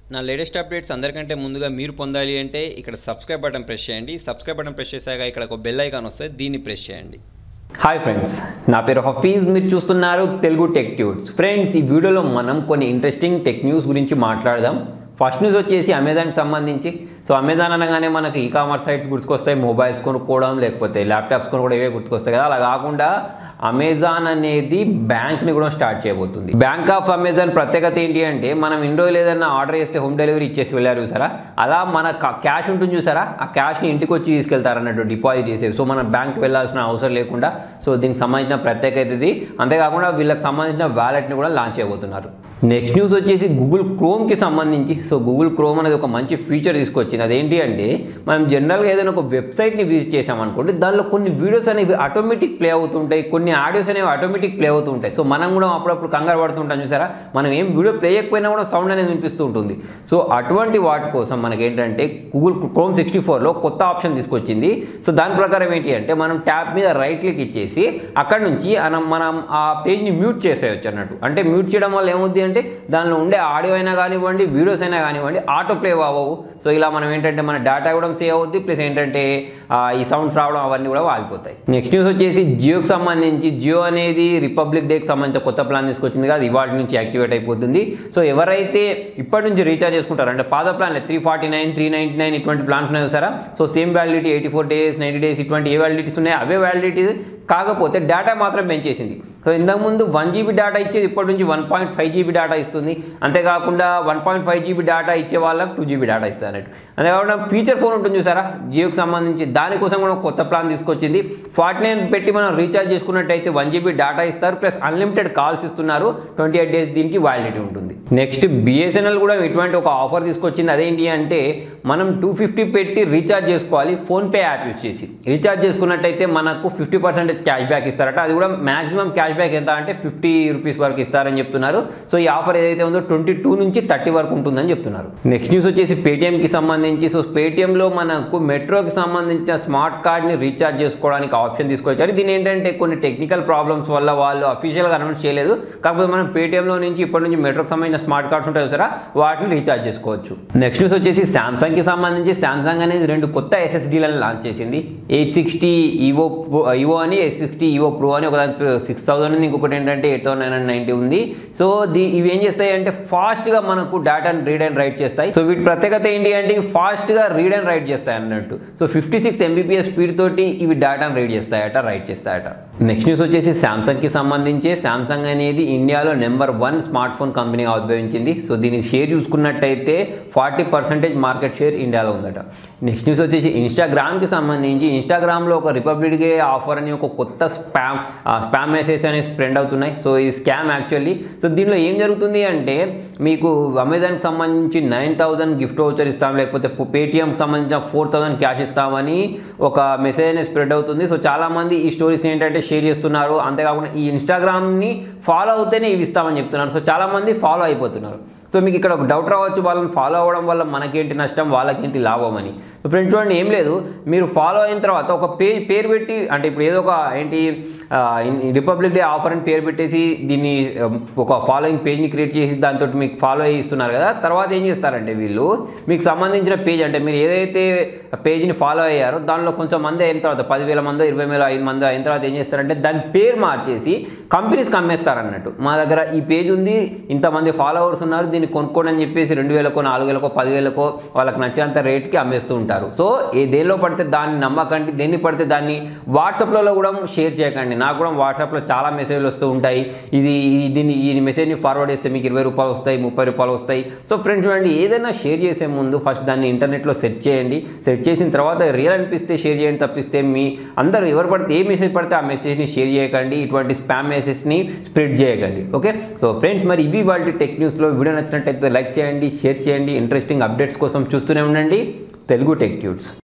నా latest updates అందరికంటే ముందుగా మీరు పొందాలి అంటే ఇక్కడ సబ్స్క్రైబ్ బటన్ ప్రెస్ చేయండి సబ్స్క్రైబ్ బటన్ ప్రెస్ చేశాక ఇక్కడ ఒక బెల్ ఐకాన్ వస్తే దీన్ని ప్రెస్ చేయండి హాయ్ ఫ్రెండ్స్ నా పేరు హఫీజ్ మీరు చూస్తున్నారు తెలుగు టెక్ ట్యూట్స్ ఫ్రెండ్స్ ఈ వీడియోలో మనం కొన్ని ఇంట్రెస్టింగ్ టెక్ న్యూస్ గురించి మాట్లాడదాం ఫస్ట్ న్యూస్ వచ్చేసి అమెజాన్కి సంబంధించి సో అమెజాన్ అనగానే మనకి ఈ కామర్స్ సైట్స్ గుర్తుకొస్తాయి మొబైల్స్ కొనుక్కోవడం లేకపోతే ల్యాప్టాప్స్ కొనుక్కోవడం ఇవే గుర్తుకొస్తాయి కదా అలా కాకుండా అమెజాన్ అనేది బ్యాంక్ని కూడా స్టార్ట్ చేయబోతుంది బ్యాంక్ ఆఫ్ అమెజాన్ ప్రత్యేకత ఏంటి అంటే మనం ఇన్ని రోజులు ఏదైనా ఆర్డర్ చేస్తే హోమ్ డెలివరీ ఇచ్చేసి వెళ్ళారు చూసారా అలా మన క్యాష్ ఉంటుంది చూసారా ఆ క్యాష్ని ఇంటికి వచ్చి తీసుకెళ్తారు అన్నట్టు డిపాజిట్ చేసేది సో మనం బ్యాంక్ వెళ్ళాల్సిన అవసరం లేకుండా సో దీనికి సంబంధించిన ప్రత్యేకత ఇది అంతేకాకుండా వీళ్ళకి సంబంధించిన వ్యాలెట్ని కూడా లాంచ్ చేయబోతున్నారు నెక్స్ట్ న్యూస్ వచ్చేసి గూగుల్ క్రోమ్కి సంబంధించి సో గూగుల్ క్రోమ్ అనేది ఒక మంచి ఫీచర్ తీసుకొచ్చింది అదేంటి అంటే మనం జనరల్గా ఏదైనా ఒక వెబ్సైట్ని విజిట్ చేసామనుకోండి దానిలో కొన్ని వీడియోస్ అనేవి ఆటోమేటిక్ ప్లే అవుతుంటాయి కొన్ని ఆడియోస్ అనేవి ఆటోమేటిక్ ప్లే అవుతుంటాయి సో మనం కూడా అప్పుడప్పుడు కంగారు పడుతుంటాం చూసారా మనం ఏం వీడియో ప్లే చేయకపోయినా కూడా సౌండ్ అనేది వినిపిస్తూ ఉంటుంది సో అటువంటి వాటి కోసం మనకి ఏంటంటే గూగుల్ క్రోమ్ సిక్స్టీ ఫోర్లో కొత్త ఆప్షన్ తీసుకొచ్చింది సో దాని ప్రకారం ఏంటి అంటే మనం ట్యాబ్ మీద రైట్ క్లిక్ ఇచ్చేసి అక్కడ నుంచి మనం మనం ఆ పేజ్ని మ్యూట్ చేసేయచ్చు అన్నట్టు అంటే మ్యూట్ చేయడం వల్ల ఏమవుద్ది అంటే దానిలో ఉండే ఆడియో అయినా కానివ్వండి వీడియోస్ అయినా కానివ్వండి ఆటో ప్లే అవ్వవు సో ఇలా మనం ఏంటంటే మన డేటా కూడా సేవ్ అవుద్ది ప్లస్ ఏంటంటే ఆ, ఈ సౌండ్స్ రావడం అవన్నీ కూడా ఆగిపోతాయి నెక్స్ట్ న్యూస్ వచ్చేసి జియోకి సంబంధించి జియో అనేది రిపబ్లిక్ డేకి సంబంధించిన కొత్త ప్లాన్ తీసుకొచ్చింది కదా ఇవాటి నుంచి యాక్టివేట్ అయిపోతుంది సో ఎవరైతే ఇప్పటి నుంచి రీఛార్జ్ చేసుకుంటారు అంటే పాత plan three forty nine three ninety nine ఇటువంటి ప్లాన్స్ ఉన్నాయి సారా so same validity eighty four days ninety days ఇటువంటి ఏ వ్యాలిడిటీస్ ఉన్నాయి అవే వ్యాలిడిటీ కాకపోతే డేటా మాత్రం పెంచేసింది సో ఇంతకుముందు వన్ జీబీ డేటా ఇచ్చేది ఇప్పటి నుంచి one point five GB data ఇస్తుంది అంతేకాకుండా one point five GB data ఇచ్చే వాళ్ళకి టూ జీబీ డేటా ఇస్తుంది అన్నట్టు అంతేకాకుండా ఫీచర్ ఫోన్ ఉంటుంది చూసారా జియోకి సంబంధించి దానికోసం కూడా ఒక కొత్త ప్లాన్ తీసుకొచ్చింది ఫార్టీ నైన్ పెట్టి మనం రీఛార్జ్ చేసుకున్నట్టయితే వన్ జీబీ డేటా ఇస్తారు ప్లస్ అన్లిమిటెడ్ కాల్స్ ఇస్తున్నారు ట్వంటీ ఎయిట్ డేస్ దీనికి వ్యాలిడిటీ ఉంటుంది నెక్స్ట్ బిఎస్ఎన్ఎల్ కూడా ఇటువంటి ఒక ఆఫర్ తీసుకొచ్చింది అదేంటి అంటే మనం టూ ఫిఫ్టీ పెట్టి రీఛార్జ్ చేసుకోవాలి ఫోన్పే యాప్ యూజ్ చేసి రీఛార్జ్ చేసుకున్నట్టయితే మనకు ఫిఫ్టీ పర్సెంటేజ్ క్యాష్ బ్యాక్ ఇస్తారట అది కూడా మాక్సిమం క్యాష్ బ్యాక్ ఎంత అంటే ఫిఫ్టీ రూపీస్ వరకు ఇస్తారని చెప్తున్నారు సో ఈ ఆఫర్ ఏదైతే ఉందో ట్వంటీ టూ నుంచి థర్టీ వరకు ఉంటుందని చెప్తున్నారు నెక్స్ట్ న్యూస్ వచ్చేసి పేటీఎంకి సంబంధించి సో పేటీఎంలో మనకు మెట్రోకి సంబంధించిన స్మార్ట్ కార్డ్ని రీఛార్జ్ చేసుకోవడానికి ఆప్షన్ తీసుకొచ్చారు దీని ఏంటంటే కొన్ని టెక్నికల్ ప్రాబ్లమ్స్ వల్ల వాళ్ళు అఫీషియల్గా అనౌన్స్ చేయలేదు కాకపోతే మనం పేటీఎంలో నుంచి ఇప్పటి నుంచి మెట్రోకి సంబంధించిన స్మార్ట్ కార్డ్స్ ఉంటాయి చూసారా వాటిని రీఛార్జ్ చేసుకోవచ్చు నెక్స్ట్ న్యూస్ వచ్చేసి శాంసంగ్కి సంబంధించి శాంసంగ్ అనేది రెండు కొత్త ఎస్ఎస్డీలను లాంచ్ చేసింది ఎయిట్ సిక్స్టీ ఈవో ఈవో అని ఎయిట్ సిక్స్టీ ఈవో ప్రో అని ఒక సిక్స్ థౌసండ్ ఉంది ఇంకొకటి ఏంటంటే eight thousand nine hundred ninety ఉంది సో ది ఇవి ఏం చేస్తాయి అంటే ఫాస్ట్గా మనకు డేటాను రీడ్ అండ్ రైట్ చేస్తాయి సో వీటి ప్రత్యేకత ఏంటి అంటే ఇవి ఫాస్ట్గా రీడ్ అండ్ రైట్ చేస్తాయి అన్నట్టు so fifty six MBPS speed తోటి ఇవి డేటాను రీడ్ చేస్తాయట రైట్ చేస్తాయట నెక్స్ట్ న్యూస్ వచ్చేసి శాంసంగ్కి సంబంధించి శాంసంగ్ అనేది ఇండియాలో నెంబర్ వన్ స్మార్ట్ ఫోన్ కంపెనీగా ఉద్భవించింది సో దీని షేర్ చూసుకున్నట్టయితే ఫార్టీ పర్సెంటేజ్ మార్కెట్ షేర్ ఇండియాలో ఉందట నెక్స్ట్ న్యూస్ వచ్చేసి ఇన్స్టాగ్రామ్కి సంబంధించి ఇన్స్టాగ్రామ్లో ఒక రిపబ్లిక్ డే ఆఫర్ అని ఒక కొత్త స్పామ్ స్పామ్ మెసేజ్ అనేవి స్ప్రెండ్ అవుతున్నాయి సో ఈ స్కామ్ యాక్చువల్లీ సో దీనిలో ఏం జరుగుతుంది అంటే మీకు అమెజాన్కి సంబంధించి నైన్ థౌసండ్ గిఫ్ట్ వౌచర్ ఇస్తాం లేకపోతే పేటిఎంకి సంబంధించిన ఫోర్ థౌసండ్ క్యాష్ ఇస్తామని ఒక మెసేజ్ అనేది స్ప్రెడ్ అవుతుంది సో చాలామంది ఈ స్టోరీస్ని ఏంటంటే షేర్ చేస్తున్నారు అంతేకాకుండా ఈ ఇన్స్టాగ్రామ్ని ఫాలో అవుతేనే ఇవి ఇస్తామని చెప్తున్నారు సో చాలామంది ఫాలో అయిపోతున్నారు సో మీకు ఇక్కడ ఒక డౌట్ రావచ్చు వాళ్ళని ఫాలో అవ్వడం వల్ల మనకేంటి నష్టం వాళ్ళకేంటి లాభం అని సో ఫ్రెండ్స్ చూడండి ఏం లేదు మీరు ఫాలో అయిన తర్వాత ఒక పేజ్ పేరు పెట్టి అంటే ఇప్పుడు ఏదో ఒక ఏంటి రిపబ్లిక్ డే ఆఫర్ అని పేరు పెట్టేసి దీన్ని ఆ, ఒక ఫాలోయింగ్ పేజ్ని క్రియేట్ చేసి దాంతో మీకు ఫాలో ఇస్తున్నారు కదా తర్వాత ఏం చేస్తారంటే వీళ్ళు మీకు సంబంధించిన పేజ్ అంటే మీరు ఏదైతే పేజ్ని ఫాలో అయ్యారో దానిలో కొంచెం మంది అయిన తర్వాత పదివేల మంది ఇరవై వేల ఐదు మంది అయిన తర్వాత ఏం చేస్తారంటే దాని పేరు మార్చేసి కంపెనీస్కి అమ్మేస్తారు అన్నట్టు మా దగ్గర ఈ పేజ్ ఉంది ఇంతమంది ఫాలోవర్స్ ఉన్నారు దీన్ని కొనుక్కోండి అని చెప్పేసి రెండు వేలకో నాలుగు వేలకో పదివేలకో వాళ్ళకి నచ్చినంత రేట్కి అమ్మేస్తూ ఉంటారు సో ఏ దేనిలో పడితే దాన్ని నమ్మకండి దేన్ని పడితే దాన్ని వాట్సాప్లలో కూడా షేర్ చేయకండి నాకు కూడా వాట్సాప్లో చాలా మెసేజ్లు వస్తూ ఉంటాయి ఇది ఇది- దీన్ని ఈ మెసేజ్ని ఫార్వర్డ్ చేస్తే మీకు ఇరవై రూపాయలు వస్తాయి ముప్పై రూపాయలు వస్తాయి సో ఫ్రెండ్స్ చూడండి ఏదైనా షేర్ చేసే ముందు ఫస్ట్ దాన్ని ఇంటర్నెట్లో సెర్చ్ చేయండి సెర్చ్ చేసిన తర్వాత రియల్ అనిపిస్తే షేర్ చేయండి తప్పిస్తే మీ అందరూ ఎవరు పడితే ఏ మెసేజ్ పడితే ఆ మెసేజ్ని షేర్ చేయకండి ఇటువంటి స్పామ్ మెసేజ్ని స్ప్రెడ్ చేయకండి ఓకే సో ఫ్రెండ్స్ మరి ఇవి వాళ్ళ టెక్ న్యూస్లో వీడియో నచ్చినట్టయితే లైక్ చేయండి షేర్ చేయండి ఇంట్రెస్టింగ్ అప్డేట్స్ కోసం చూస్తూనే ఉండండి తెలుగు టెక్ ట్యూట్స్